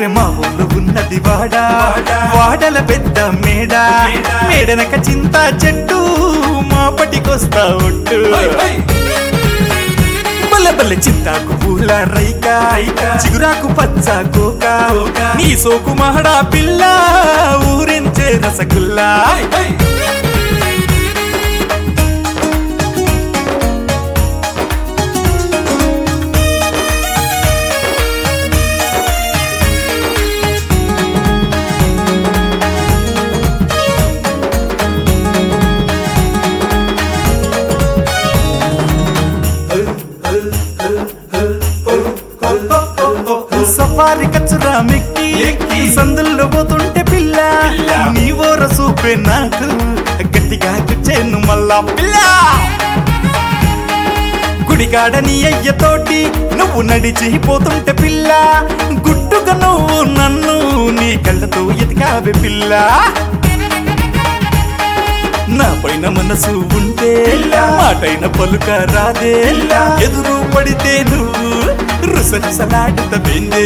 అరెరెరె మా ఊళ్ళో ఉన్నది వాడ వాడల పెద్ద మేడ మేడనక చింత చెట్టు మా పటికొస్తా ఒట్టు బల్ల బల్ల చింతాకు పూల రైక చిగురాకు పచ్చ కోక నీ సోకు మహడా పిల్ల ఊరించే రసగుల్లా సఫారి కచ్చురా మెక్కి సందుల్లో పోతుంటే పిల్ల నీ ఓర సూపే నాకు గట్టిగా కూర్చేను మళ్ళా పిల్ల గుడిగాడ నీ అయ్యతోటి నువ్వు నడిచి పోతుంటే పిల్ల గుట్టుగా నువ్వు నన్ను నీ కళ్ళతో ఎతికావే పిల్ల నా పైన మనసు ఉంటే మాటైన పలుక రాదే ఎదురు పడితే నువ్వు రుసరుసలాడుత వెందే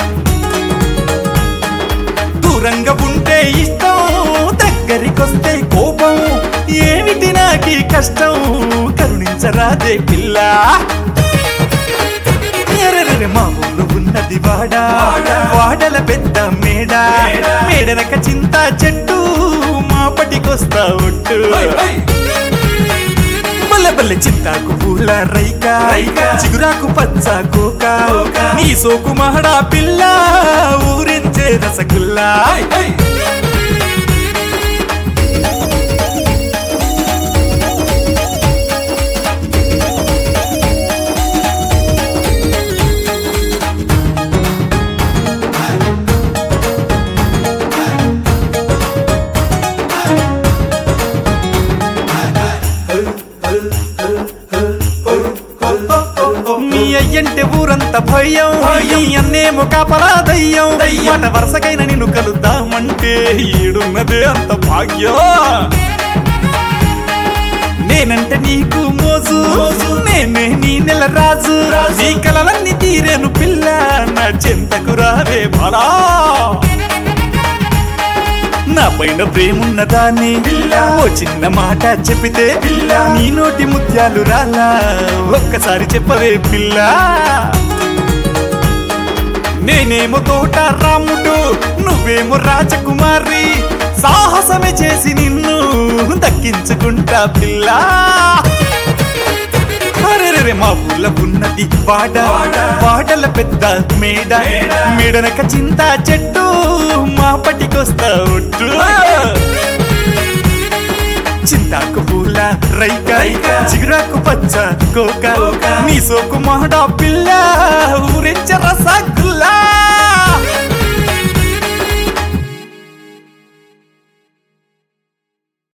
దూరంగా ఉంటే ఇష్టం దగ్గరికొస్తే కోపం ఏమిటి నాకీ కష్టం కరుణించరాదే పిల్ల ఎర్రెర్రె మా ఊళ్ళు ఉన్నది వాడ వాడల పెద్ద మేడ మేడనక చింత చెట్టు మా పటికొస్తా ఒట్టు బల్ల బల్ల చింతాకు పూల రైక చిగురాకు పచ్చ కోక నీ సోకు మహడా పిల్ల ఊరించే రసగుల్లా నీ అయ్యంటే ఊరంత భయం నీ అన్నేమో కాపలా దయ్యం మాట వరుసకైన నిన్ను కలుద్దామంటే ఈడున్నదే అంత భాగ్యం నేనంటే నీకు మోజు నేనే నీ నెల రాజు నీ కలలన్నీ తీరేను పిల్ల నా చింతకు రావే బలా నా పైన ప్రేమున్నదాన్ని ఓ చిన్న మాట చెప్పితే నీ నోటి ముత్యాలు రాలా ఒక్కసారి చెప్పవే పిల్ల నేనేమో తోట రాముడు నువ్వేమో రాజకుమారి సాహసమే చేసి నిన్ను దక్కించుకుంటా పిల్ల అరెరెరె మా ఊళ్ళో ఉన్నది వాడ వాడల పెద్ద మేడ మేడనక చింత చెట్టు మా పటికొస్తా ఒట్టు చింతాకు పూల రైక చిగురాకు పచ్చ కోక నీ సోకు మహడా పిల్ల ఊరించ రసగుల్లా